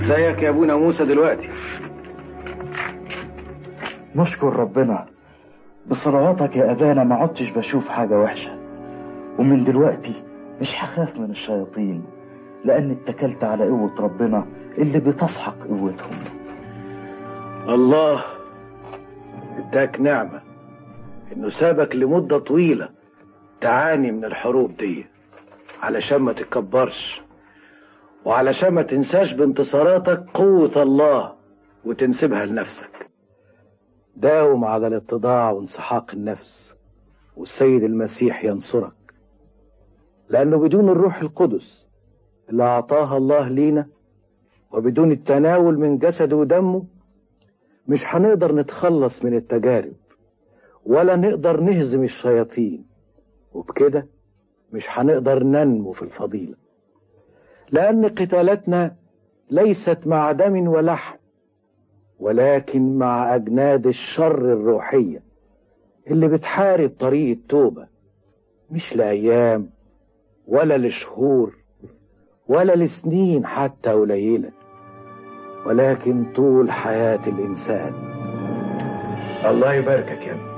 ازيك يا ابونا موسى دلوقتي نشكر ربنا بصلواتك يا أبانا ما عدتش بشوف حاجة وحشة ومن دلوقتي مش هخاف من الشياطين لأن اتكلت على قوة ربنا اللي بتسحق قوتهم الله اداك نعمة انه سابك لمدة طويلة تعاني من الحروب دي علشان ما تتكبرش وعلشان ما تنساش بانتصاراتك قوة الله وتنسبها لنفسك داوم على الاتضاع وانسحاق النفس والسيد المسيح ينصرك لأنه بدون الروح القدس اللي أعطاها الله لينا وبدون التناول من جسده ودمه مش هنقدر نتخلص من التجارب ولا نقدر نهزم الشياطين وبكده مش هنقدر ننمو في الفضيلة لأن قتالاتنا ليست مع دم ولحم ولكن مع أجناد الشر الروحية اللي بتحارب طريق التوبة مش لأيام ولا لشهور ولا لسنين حتى قليلة ولكن طول حياة الإنسان الله يباركك يا ابني